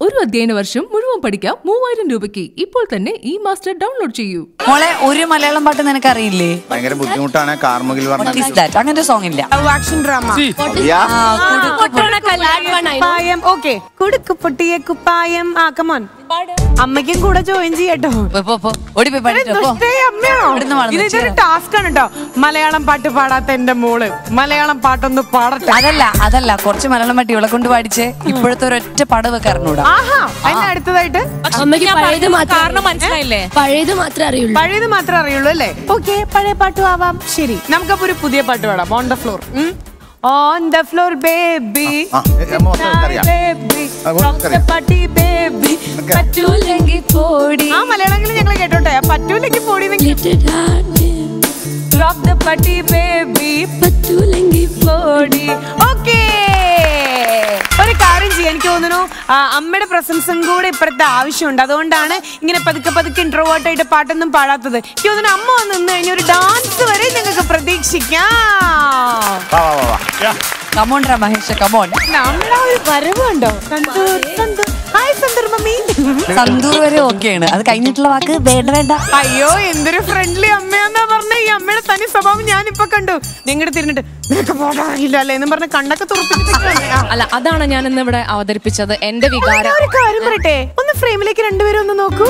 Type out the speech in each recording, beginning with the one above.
ഒരു അധ്യയന വർഷം മുഴുവൻ പഠിക്കാം മൂവായിരം രൂപയ്ക്ക് ഇപ്പോൾ തന്നെ ഈ മാസ്റ്റർ ഡൗൺലോഡ് ചെയ്യൂ മോളെ ഒരു മലയാളം പാട്ട് നിനക്ക് അറിയില്ലേ ഭയങ്കര ബുദ്ധിമുട്ടാണ് കാർമുകിൽ പറഞ്ഞ അങ്ങനത്തെ സോങ് ഇല്ല ആക്ഷൻ ഡ്രാമ ആ, കുടുക്ക് കുപ്പായം ഓക്കെ കുടുക്ക് പൊട്ടിയ കുപ്പായം ആ കമോൺ അമ്മയ്ക്കും കൂടെ ജോയിൻ ചെയ്യട്ടോ പോ, പോ, പോ. ഓടിപ്പോയി പാടിട്ടോ, പോ. ദുഷ്ടേ അമ്മയാണോ? ഇവിടുന്ന് വളർന്ന് ഇത് ഇതൊരു വെച്ചതാ. ടാസ്ക് ആണ് കേട്ടോ മലയാളം പാട്ട് പാടാത്ത എന്റെ മോള് മലയാളം പാട്ടൊന്ന് പാടട്ടെ അതല്ല അതല്ല കുറച്ച് മലയാളം പാട്ട് ഇവളെ കൊണ്ട് പാടിച്ച് ഇപ്പോഴത്തെ ഒരൊറ്റ പടവ് കറന്നൂടാ ആഹാ അതിന് അടുത്തതായിട്ട് അമ്മയ്ക്ക് പഴയത് കാരണം മനസ്സിലായില്ലേ പഴയത് മാത്രമേ അറിയുള്ളൂ പഴയത് മാത്രമേ അറിയുള്ളൂ അല്ലേ ഓക്കെ പഴയ പാട്ടും ആവാം ശരി നമുക്കപ്പോ ഒരു പുതിയ പാട്ട് പാടാം on the floor on the floor baby ആ, ഏ, മോശം എനിക്കറിയാം. ആ, എനിക്കറിയാം. പട്ടി ബേബി നിനക്ക് പറ്റൂലെങ്കിൽ പോടി ആ മലയാളമെങ്കിലും ഞങ്ങൾ കേട്ടോട്ടെ പറ്റൂലെങ്കിൽ പോടി ഡ്രോപ്പ് ദ പട്ടി ബേബി പറ്റൂലെങ്കിൽ പോടി ഓക്കേ ഒരു കാര്യം ചെയ്യാൻ എനിക്ക് തോന്നുന്നു ആ, അമ്മയുടെ പ്രശംസം കൂടെ ഇപ്പഴത്തെ ആവശ്യമുണ്ട് അതുകൊണ്ടാണ് ഇങ്ങനെ പതുക്കെ പതുക്കെ ഇൻട്രോവേർട്ട് ആയിട്ട് പാട്ടൊന്നും പാടാത്തത് എനിക്ക് തോന്നുന്നു അമ്മ വന്ന് നിന്ന് കഴിഞ്ഞ ഒരു ഡാൻസ് വരെ നിങ്ങൾക്ക് പ്രതീക്ഷിക്കാം വാ വാ വാ വാ കമോൺട്രാ മഹേഷ് കമോൺ നമ്മുടെ ആ ഒരു വരവുണ്ടോ സന്തൂർ സന്തൂർ ഹായ് സന്തൂർ മമ്മി സന്തൂർ വരെ ഓക്കെയാണ് അത് കഴിഞ്ഞിട്ടുള്ള വാക്ക് വേണ്ട വേണ്ട അയ്യോ എന്തൊരു ഫ്രണ്ട്ലി അമ്മയാന്നാ പറഞ്ഞ ഈ അമ്മയുടെ തനി സ്വഭാവം ഞാൻ ഇപ്പൊ കണ്ടു നിങ്ങളുടെ തിരിഞ്ഞിട്ട് നിനക്ക് പോടാറില്ല അല്ലേ എന്ന് പറഞ്ഞ കണ്ണൊക്കെ തുറപ്പിച്ചിട്ട് അല്ല അതാണ് ഞാൻ ഇന്ന് ഇവിടെ അവതരിപ്പിച്ചത് എന്റെ വികാരം ഒരു കാര്യം പറയട്ടെ ഒന്ന് ഫ്രെയിമിലേക്ക് രണ്ടുപേരും ഒന്ന് നോക്കൂ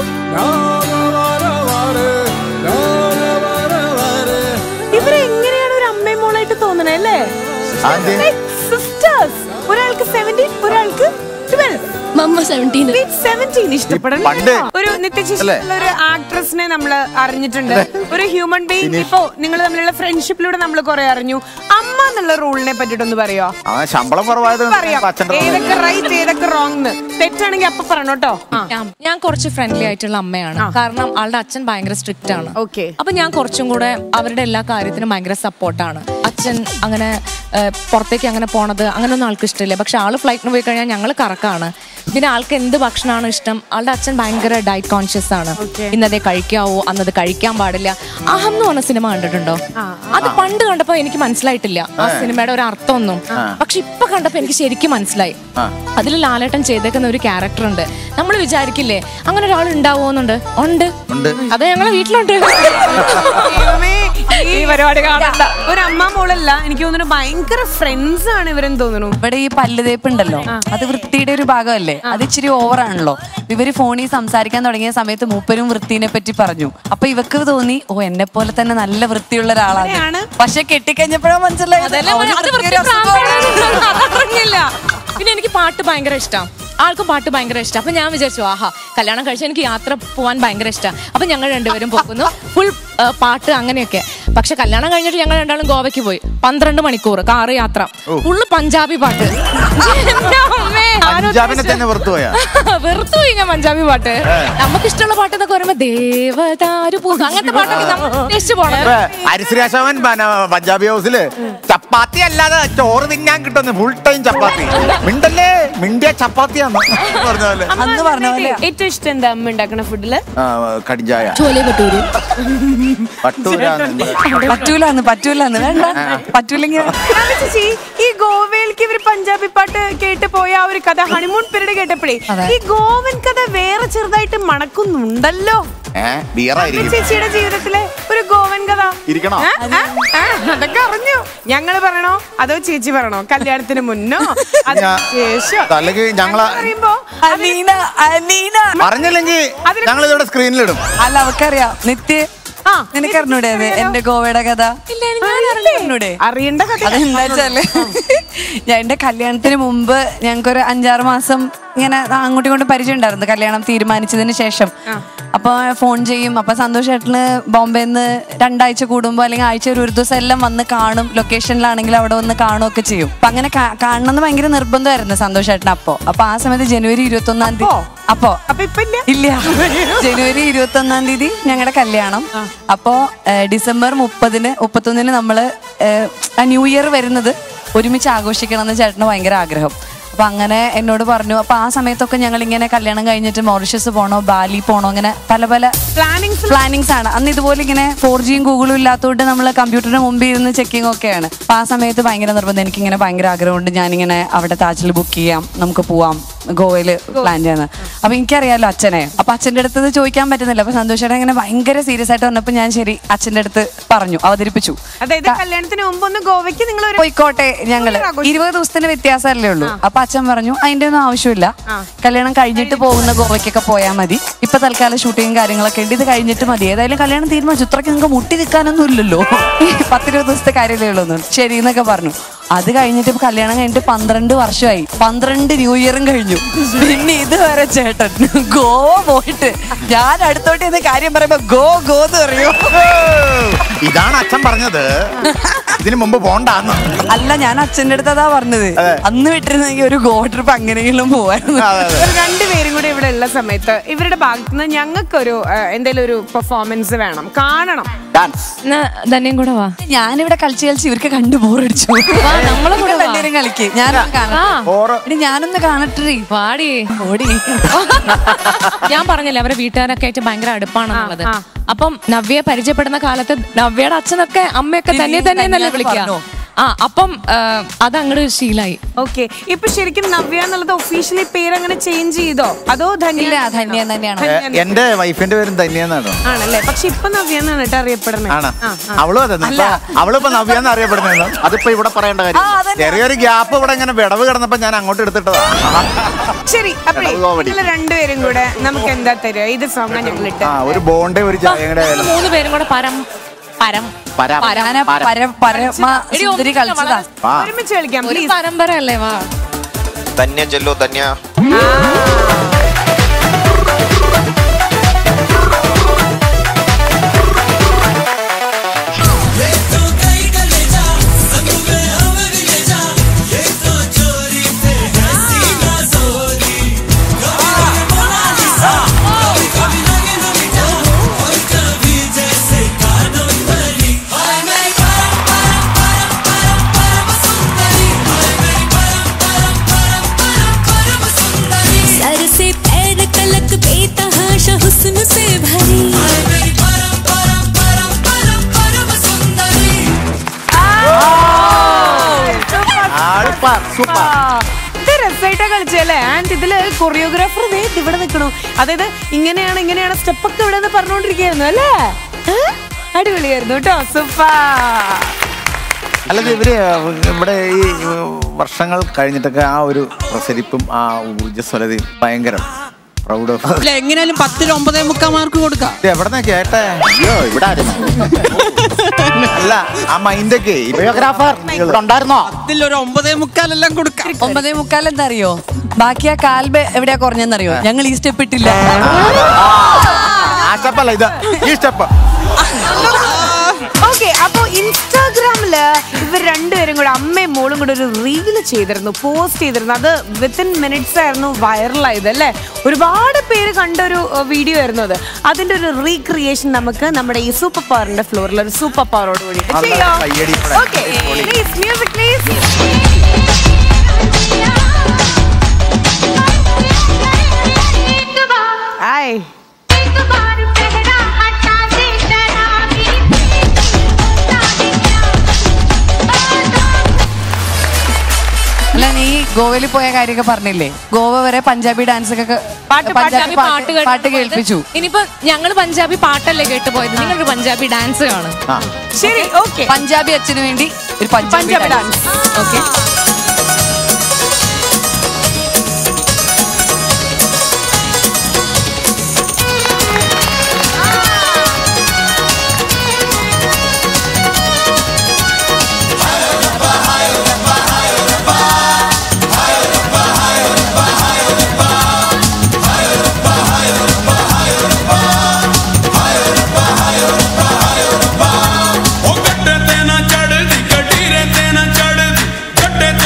ഇവരെ എങ്ങനെയാണ് ഒരു അമ്മയും മോളായിട്ട് തോന്നണേ അല്ലേ അതെന്ത്? സിസ്റ്റേഴ്സ് ഒരാൾക്ക് സെവൻറ്റീൻ ഒരാൾക്ക് ട്വൽവ് മമ്മ സെവൻറ്റീന് സെവൻറ്റീൻ ഇഷ്ടപ്പെടണം പണ്ട് ഒരു നിത്യശേഷിയുള്ള ഒരു ആക്ട്രസിനെ നമ്മൾ അറിഞ്ഞിട്ടുണ്ട് ഒരു ഹ്യൂമൻ ബീങ് ഇപ്പോ നിങ്ങൾ തമ്മിലുള്ള ഫ്രണ്ട്ഷിപ്പിലൂടെ നമ്മൾ കുറെ അറിഞ്ഞു അമ്മ എന്നുള്ള റൂളിനെ പറ്റിട്ടൊന്ന് പറയോ ആ ശമ്പളം കുറവായത് പറയാം അച്ഛൻ്റെ ഏതൊക്കെ റൈറ്റ് ഏതൊക്കെ റോങ് തെറ്റാണെങ്കിൽ അപ്പൊ പറയണം കേട്ടോ ഞാൻ- ഞാൻ കുറച്ച് ഫ്രണ്ട്ലി ആയിട്ടുള്ള അമ്മയാണ് കാരണം ആളുടെ അച്ഛൻ ഭയങ്കര സ്ട്രിക്റ്റ് ആണ് ഓക്കെ അപ്പൊ ഞാൻ കുറച്ചും കൂടെ അവരുടെ എല്ലാ കാര്യത്തിനും ഭയങ്കര സപ്പോർട്ടാണ് അച്ഛൻ അങ്ങനെ ഏഹ്, പുറത്തേക്ക് അങ്ങനെ പോണത് അങ്ങനെയൊന്നും ആൾക്ക് ഇഷ്ടമില്ല പക്ഷെ ആള് ഫ്ലൈറ്റിന് പോയി കഴിഞ്ഞാൽ ഞങ്ങൾ കറക്കാണ് പിന്നെ ആൾക്ക് എന്ത് ഭക്ഷണമാണ് ഇഷ്ടം ആളുടെ അച്ഛൻ ഭയങ്കര ഡയറ്റ് കോൺഷ്യസ് ആണ് ഇന്നതേ കഴിക്കാവോ അന്നത് കഴിക്കാൻ പാടില്ല അഹം എന്ന് പറഞ്ഞ സിനിമ കണ്ടിട്ടുണ്ടോ അത് പണ്ട് കണ്ടപ്പോ എനിക്ക് മനസ്സിലായിട്ടില്ല ആ സിനിമയുടെ ഒരു അർത്ഥമൊന്നും പക്ഷെ ഇപ്പൊ കണ്ടപ്പോ എനിക്ക് ശരിക്കും മനസ്സിലായി അതിൽ ലാലേട്ടൻ ചെയ്തേക്കുന്ന ഒരു ക്യാരക്ടർ ഉണ്ട് നമ്മൾ വിചാരിക്കില്ലേ അങ്ങനെ ഒരാൾ ഉണ്ടാവോന്നുണ്ട് ഉണ്ട് അത് ഞങ്ങളെ വീട്ടിലുണ്ട് ദൈവമേ, ഈ പരിപാടി കാണണ്ട ഒരു അമ്മ മോളല്ല എനിക്ക് തോന്നുന്നു ഭയങ്കര ഫ്രണ്ട്സ് ആണ് ഇവരെന്ന് തോന്നുന്നു ഇവിടെ ഈ പല്ല് തേപ്പ് ഉണ്ടല്ലോ അത് വൃത്തിയുടെ ഒരു ഭാഗമല്ലേ അത് ഇച്ചിരി ഓവറാണല്ലോ ഇവര് ഫോണിൽ സംസാരിക്കാൻ തുടങ്ങിയ സമയത്ത് മൂപ്പരും വൃത്തിനെ പറ്റി പറഞ്ഞു അപ്പൊ ഇവക്ക് തോന്നി ഓ എന്നെ പോലെ തന്നെ നല്ല വൃത്തിയുള്ള ഒരാളാണ് അങ്ങനെയാണ്. പക്ഷെ കെട്ടിക്കഴിഞ്ഞപ്പോഴാ മനസ്സിലായത് അതെല്ലാം അവന് അത് വൃത്തിയൊരു വൃത്തി അസുഖമാണ്. പ്രാന്താണ്. അതറിഞ്ഞില്ല പിന്നെ എനിക്ക് പാട്ട് ഭയങ്കര ഇഷ്ടം ആൾക്കും പാട്ട് ഭയങ്കര ഇഷ്ടം അപ്പൊ ഞാൻ വിചാരിച്ചു ആഹാ കല്യാണം കഴിച്ചാൽ എനിക്ക് യാത്ര പോകാൻ ഭയങ്കര ഇഷ്ടം അപ്പൊ ഞങ്ങൾ രണ്ടുപേരും പോകുന്നു ഫുൾ പാട്ട് അങ്ങനെയൊക്കെ പക്ഷെ കല്യാണം കഴിഞ്ഞിട്ട് ഞങ്ങൾ രണ്ടാളും ഗോവയ്ക്ക് പോയി പന്ത്രണ്ട് മണിക്കൂർ കാറ് യാത്ര ഫുള്ള് പഞ്ചാബി പാട്ട് എൻ്റെ അമ്മേ, ആരോ പഞ്ചാബിനെ തന്നെ വെറുത്തു പോയാ വെറുത്തു പോയി ഞാൻ പഞ്ചാബി പാട്ട് നമുക്ക് ഇഷ്ടമുള്ള പാട്ട് എന്നൊക്കെ പറയുമ്പോ ദേവതാരു പൂ അങ്ങനത്തെ പാട്ടൊക്കെ നമ്മൾ ഉദ്ദേശിച്ചു പോണം ഇപ്പൊ ഹരിശ്രീ അശോകൻ പിന്നെ പഞ്ചാബി ഹൗസില് ചപ്പാത്തി അല്ലാതെ ചോറ് തിന്നാൻ കിട്ടുന്നു ഫുൾ ടൈം ചപ്പാത്തി മിണ്ടല്ലേ മിണ്ടിയ ചപ്പാത്തിയാന്ന് പറഞ്ഞ പോലെ അന്ന് പറഞ്ഞ പോലെ ഏറ്റവും ഇഷ്ടം എന്താ അമ്മ ഉണ്ടാക്കുന്ന ഫുഡില് ആ, കടിഞ്ചായ ചോലെ പറ്റൂര് പട്ടൂരാന്ന് പറ്റൂലെന്ന് പറ്റൂലെന്ന് വേണ്ട പറ്റൂലെങ്കിൽ ചേച്ചി ഈ ഗോവയിലേക്ക് ഇവര് പഞ്ചാബി പാട്ട് കേട്ട് പോയ ആ ഒരു കഥ ഹണിമൂൺ പീരീഡ് കേട്ടപ്പോഴേ അതെ. ഈ ഗോവൻ കഥ വേറെ ചെറുതായിട്ട് മണക്കുന്നുണ്ടല്ലോ ഏ ബിയറായിരിക്കും ചേച്ചിയുടെ ജീവിതത്തിലെ ഒരു ഗോവൻ കഥ ഇരിക്കണോ? ഏ? ഏ? ഏ? അതൊക്കെ അറിഞ്ഞു ഞങ്ങള് പറയണോ അതോ ചേച്ചി പറയണോ കല്യാണത്തിന് മുന്നോ അതിന് ഞാ- ശേഷം അല്ലെങ്കിൽ ഞങ്ങള് എന്ന് പറയുമ്പോ അലീന അലീന പറഞ്ഞില്ലെങ്കിൽ അതിന് ഞങ്ങൾ ഇതിവിടെ സ്ക്രീനിലിടും അല്ല അവക്കറിയാം നിത്യ ആ, നിനക്ക് അറിഞ്ഞൂടെ അത് എന്റെ ഗോവയുടെ കഥ അറിഞ്ഞൂടെ അറിയേണ്ട കഥ അതെന്താ വെച്ചാല് ഞാൻ എന്റെ കല്യാണത്തിന് മുമ്പ് ഞങ്ങൾക്കൊരു അഞ്ചാറ് മാസം ഇങ്ങനെ അങ്ങോട്ടും ഇങ്ങോട്ടും പരിചയം ഉണ്ടായിരുന്നു കല്യാണം തീരുമാനിച്ചതിന് ശേഷം അപ്പൊ ഫോൺ ചെയ്യും അപ്പൊ സന്തോഷ് ചേട്ടന് ബോംബെന്ന് രണ്ടാഴ്ച കൂടുമ്പോ അല്ലെങ്കിൽ ആഴ്ച ഒരു ഒരു ദിവസം എല്ലാം വന്ന് കാണും ലൊക്കേഷനിലാണെങ്കിൽ അവിടെ വന്ന് കാണുകയൊക്കെ ചെയ്യും അപ്പൊ അങ്ങനെ കാ- കാണണമെന്ന് ഭയങ്കര നിർബന്ധമായിരുന്നു സന്തോഷ് ചേട്ടൻ അപ്പോ അപ്പൊ ആ സമയത്ത് ജനുവരി ഇരുപത്തി ഒന്നാം തീയതി അപ്പോ അപ്പൊ ഇപ്പൊ ഇല്ല ഇല്ല ജനുവരി ഇരുപത്തി ഒന്നാം തീയതി ഞങ്ങളുടെ കല്യാണം അപ്പോ ഏഹ്, ഡിസംബർ മുപ്പതിന് മുപ്പത്തൊന്നിന് നമ്മള് ഏഹ്, ആ ന്യൂ ഇയർ വരുന്നത് ഒരുമിച്ച് ആഘോഷിക്കണം എന്ന് ചേട്ടന് ഭയങ്കര ആഗ്രഹം അപ്പൊ അങ്ങനെ എന്നോട് പറഞ്ഞു അപ്പൊ ആ സമയത്തൊക്കെ ഞങ്ങൾ ഇങ്ങനെ കല്യാണം കഴിഞ്ഞിട്ട് മോറിഷ്യസ് പോണോ ബാലി പോണോ അങ്ങനെ പല പല പ്ലാനിങ്സ് പ്ലാനിങ്സ് ആണ് അന്ന് ഇതുപോലെ ഇങ്ങനെ ഫോർ ജിയും ഗൂഗിളും ഇല്ലാത്തതുകൊണ്ട് നമ്മൾ കമ്പ്യൂട്ടറിന് മുമ്പിൽ ഇരുന്ന് ചെക്കിംഗ് ഒക്കെയാണ് അപ്പൊ ആ സമയത്ത് ഭയങ്കര നിർബന്ധം എനിക്കിങ്ങനെ ഭയങ്കര ആഗ്രഹമുണ്ട് ഞാനിങ്ങനെ അവിടെ താജിൽ ബുക്ക് ചെയ്യാം നമുക്ക് പോവാം ഗോവയില് പ്ലാൻ ചെയ്യുന്നത് അപ്പൊ എനിക്കറിയാലോ അച്ഛനെ അപ്പൊ അച്ഛന്റെ അടുത്ത് ഇത് ചോദിക്കാൻ പറ്റുന്നില്ല അപ്പൊ സന്തോഷേട്ടൻ ഇങ്ങനെ ഭയങ്കര സീരിയസ് ആയിട്ട് വന്നപ്പോ ഞാൻ ശരി അച്ഛന്റെ അടുത്ത് പറഞ്ഞു അവതരിപ്പിച്ചു അതായത് കല്യാണത്തിന് മുമ്പ് ഒന്ന് ഗോവയ്ക്ക് നിങ്ങൾ ഒരു പോയിക്കോട്ടെ ഞങ്ങള് ഇരുപത് ദിവസത്തിന്റെ വ്യത്യാസമല്ലേ ഉള്ളൂ അപ്പൊ അച്ഛൻ പറഞ്ഞു അതിന്റെ ഒന്നും ആവശ്യമില്ല കല്യാണം കഴിഞ്ഞിട്ട് പോകുന്ന ഗോവയ്ക്കൊക്കെ പോയാൽ മതി ഇപ്പൊ തൽക്കാലം ഷൂട്ടിങ്ങും കാര്യങ്ങളൊക്കെ ഉണ്ട് ഇത് കഴിഞ്ഞിട്ട് മതി ഏതായാലും കല്യാണം തീരുമാനിച്ചു ഇത്രയ്ക്ക് നിങ്ങൾക്ക് മുട്ടി നിൽക്കാനൊന്നും ഇല്ലല്ലോ പത്തിരുപത് ദിവസത്തെ കാര്യമല്ലേ ഉള്ളൂ ശരി എന്നൊക്കെ പറഞ്ഞു അത് കഴിഞ്ഞിട്ട് ഇപ്പൊ കല്യാണം കഴിഞ്ഞിട്ട് പന്ത്രണ്ട് വർഷമായി പന്ത്രണ്ട് ന്യൂ ഇയറും കഴിഞ്ഞു പിന്നെ ഇതുവരെ ചേട്ടൻ ഗോവ പോയിട്ട് ഞാൻ അടുത്തോട്ട് ഇന്ന് കാര്യം പറയുമ്പോ ഗോ ഗോ എന്ന് പറയൂ ഇതാണ് അച്ഛൻ പറഞ്ഞത് ഇതിനു മുമ്പ് പോണ്ടാന്ന് അല്ല ഞാൻ അച്ഛൻ്റെ അടുത്ത് അതാ പറഞ്ഞത് അന്ന് വിട്ടിരുന്നെങ്കിൽ ഒരു ഗോ ട്രിപ്പ് അങ്ങനെയെങ്കിലും പോവായിരുന്നു അതെ അതെ ഒരു രണ്ടുപേരും കൂടെ ഇവിടെ ഉള്ള സമയത്ത് ഇവരുടെ ഭാഗത്ത് നിന്ന് ഞങ്ങൾക്കൊരു എന്തെങ്കിലും ഒരു പെർഫോമൻസ് വേണം കാണണം ഡാൻസ് എന്നാ ധന്യം കൂടെ വാ ഞാനിവിടെ കളിച്ച് കളിച്ച് ഇവർക്ക് കണ്ടു ബോറടിച്ചു നമ്മളെ കൂടെ വാ. എല്ലാവരും കളിക്ക് ഞാനൊന്ന് കാണാം ഓറ് എടി, ഞാനൊന്ന് കാണട്ടെ പാടി ഓടി ഞാൻ പറഞ്ഞില്ലേ അവരെ വീട്ടുകാരൊക്കെ ആയിട്ട് ഭയങ്കര അടുപ്പാണെന്നുള്ളത് അപ്പം നവ്യയെ പരിചയപ്പെടുന്ന കാലത്ത് നവ്യയുടെ അച്ഛനൊക്കെ അമ്മയൊക്കെ തന്നെ തന്നെ എന്നല്ലേ വിളിക്കുക പറഞ്ഞോ? ആ അപ്പം ആ, അത് അങ്ങോട്ട് ശീലായി ഓക്കെ ഇപ്പൊ ശരിക്കും നവ്യ എന്നുള്ളത് ഒഫീഷ്യലി പേര് അങ്ങനെ ചേഞ്ച് ചെയ്തോ അതോ ധന്യ ഇല്ല ധന്യം തന്നെയാണ് എ- എന്റെ വൈഫിന്റെ പേരും തന്നെയെന്നാണ് ആണല്ലേ പക്ഷെ ഇപ്പൊ നവ്യ എന്നാണ് കേട്ടോ അറിയപ്പെടുന്നത് ആണ് അവളും അതെ ഇപ്പൊ അവളിപ്പോ നവ്യാന്ന് അറിയപ്പെടുന്നത് അതിപ്പോ ഇവിടെ പറയേണ്ട ആ, കാര്യം അതന്നെ. ചെറിയൊരു ഗ്യാപ്പ് ഇവിടെ ഇങ്ങനെ വിടവ് കിടന്നപ്പോ ഞാൻ അങ്ങോട്ട് എടുത്തിട്ടതാ ശരി അപ്പഴേ ഇടത് കോമഡി. നിങ്ങൾ രണ്ടുപേരും കൂടെ നമുക്ക് എന്താ തരുക ഇത് സോങ്ങാ ഞങ്ങൾ ഇട്ട് ആ ഒരു ബോണ്ടേ ഒരു ചായയുടെ നമ്മള് മൂന്ന് പേരും കൂടെ പരം പരം പരാ ഞാൻ പര പരമ എടി, സുന്ദരി ഒന്ന് കളിച്ചതാ ആ ഒരുമിച്ച് കളിക്കാം ഒരു പ്ലീസ് പരമ്പര അല്ലേ വാ ധന്യ ചെല്ലു ധന്യ सर से पैर तलक बेतहाशा हुस्न से भरी സൂപ്പർ സൂപ്പർ ഇത് രസമായിട്ടാ കളിച്ചല്ലേ ആൻഡ് ഇതില് കൊറിയോഗ്രാഫർ ദേ ഇവിടെ നിൽക്കണു അതായത് ഇങ്ങനെയാണ് ഇങ്ങനെയാണ് സ്റ്റെപ്പ് ഒക്കെ ഇവിടെ നിന്ന് പറഞ്ഞുകൊണ്ടിരിക്കുകയായിരുന്നു അല്ലേ ഏ? അടിപൊളിയായിരുന്നു കേട്ടോ സൂപ്പർ അല്ലാതെ ഇവര് ഇവിടെ ഈ വർഷങ്ങൾ കഴിഞ്ഞിട്ടൊക്കെ ആ ഒരു പ്രസരിപ്പും ആ ഊർജ്ജസ്വലതയും ഭയങ്കരം പ്രൗഡ് ഓഫ് അല്ല എങ്ങനെയാലും പത്തിൽ ഒമ്പതേ മുക്കാൽ മാർക്ക് കൊടുക്കാം എവിടെന്നാ കേട്ടെ അയ്യോ ഇവിടെ ആയിരുന്നു അല്ല ആ മൈൻഡൊക്കെ ബയോഗ്രാഫർ ഇവിടെ ഉണ്ടായിരുന്നോ പത്തിൽ ഒരു ഒമ്പതേ മുക്കാലെല്ലാം കൊടുക്കാം ഒമ്പതേ മുക്കാൽ എന്താ അറിയോ ബാക്കി ആ കാൽബ് എവിടെയാ കുറഞ്ഞെന്നറിയോ ഞങ്ങൾ ഈ സ്റ്റെപ്പ് ഇട്ടില്ല ആ സ്റ്റെപ്പല്ല ഇത് ഈ സ്റ്റെപ്പ് ഓക്കെ അപ്പൊ ഇൻസ്റ്റാഗ്രാമില് ഇവർ രണ്ടുപേരും കൂടെ അമ്മയും മോളും കൂടെ ഒരു റീല് ചെയ്തിരുന്നു പോസ്റ്റ് ചെയ്തിരുന്നു അത് വിത്തിൻ മിനിറ്റ്സ് ആയിരുന്നു വൈറലായത് അല്ലേ ഒരുപാട് പേര് കണ്ട ഒരു വീഡിയോ ആയിരുന്നു അത് അതിന്റെ ഒരു റീക്രിയേഷൻ നമുക്ക് നമ്മുടെ ഈ സൂപ്പർ പവറിന്റെ ഫ്ലോറിൽ ഒരു സൂപ്പർ പവറോട് കൂടി നല്ല കയ്യടി ഇവിടെ. ഓക്കെ പ്ലീസ് മ്യൂസിക് പ്ലീസ് ആയ് അല്ല നീ ഗോവയിൽ പോയ കാര്യമൊക്കെ പറഞ്ഞില്ലേ ഗോവ വരെ പഞ്ചാബി ഡാൻസ് ഒക്കെ പാട്ട് പഞ്ചാബി പാട്ട് കേട്ടിട്ട് പാട്ട് പോയത്. കേൾപ്പിച്ചു ഇനിയിപ്പോ ഞങ്ങള് പഞ്ചാബി പാട്ടല്ലേ കേട്ട് പോയത് നിങ്ങളൊരു പഞ്ചാബി ഡാൻസ് കാണും ആ ശരി ഓക്കെ പഞ്ചാബി അച്ഛന് വേണ്ടി ഒരു Punjabi Punjab dance dance okay ਉਹ ਗੱਡੇ ਤੇ ਨਾ ਚੜਦੀ ਗੱਡੀ ਰੇ ਤੇ ਨਾ ਚੜਦੀ ਗੱਡੇ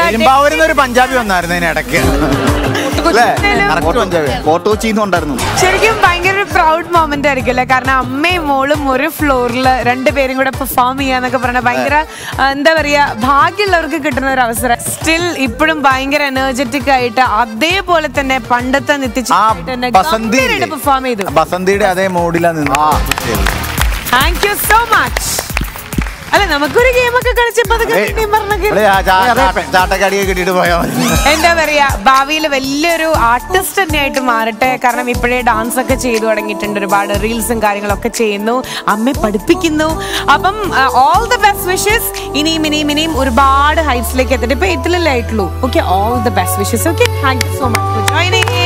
പെരുമ്പാവൂരിന്ന് ഒരു പഞ്ചാബി വന്നായിരുന്നു ഇതിന് ഇടയ്ക്ക് അല്ലേ കറക്റ്റ് പഞ്ചാബി ഫോട്ടോ ചെയ്യുന്നുണ്ടായിരുന്നു ശരിക്കും ഭയങ്കര ഒരു പ്രൗഡ് മൊമെന്റ് ആയിരിക്കും അല്ലേ കാരണം അമ്മയും മോളും ഒരു ഫ്ലോറിൽ രണ്ടുപേരും കൂടെ പെർഫോം ചെയ്യാന്നൊക്കെ പറഞ്ഞ ഭയങ്കര ആ, എന്താ പറയാ ഭാഗ്യമുള്ളവർക്ക് കിട്ടുന്ന ഒരു അവസരം സ്റ്റിൽ ഇപ്പോഴും ഭയങ്കര എനർജറ്റിക് ആയിട്ട് അതേപോലെ തന്നെ പണ്ടത്തെ ആ നിത്യച്ച് ബസന്തി പെർഫോം ചെയ്തു ബസന്തിയുടെ അതേ മൂഡിലാണ് നിന്ന് താങ്ക് യു സോ മച്ച് അല്ല നമുക്കൊരു ഗെയിം ഒക്കെ കളിച്ചപ്പോ അതൊക്കെ പിന്നെയും പറഞ്ഞൊക്കെ ചാട്ടക്കടിയൊക്കെ കിട്ടിയിട്ട് പോയാൽ മതി എന്താ പറയാ ഭാവിയിൽ വലിയൊരു ആർട്ടിസ്റ്റ് തന്നെ ആയിട്ട് മാറട്ടെ കാരണം ഇപ്പോഴേ ഡാൻസ് ഒക്കെ ചെയ്തു തുടങ്ങിയിട്ടുണ്ട് ഒരുപാട് റീൽസും കാര്യങ്ങളൊക്കെ ചെയ്യുന്നു അമ്മയെ പഠിപ്പിക്കുന്നു അപ്പം ഓൾ ദ ബെസ്റ്റ് വിഷസ് ഇനിയും ഇനിയും ഇനിയും ഒരുപാട് ഹൈറ്റ്സിലേക്ക് എത്തട്ടെ ഇപ്പൊ എത്തിലല്ലേ ആയിട്ടുള്ളൂ okay all the best wishes okay thank you so much for joining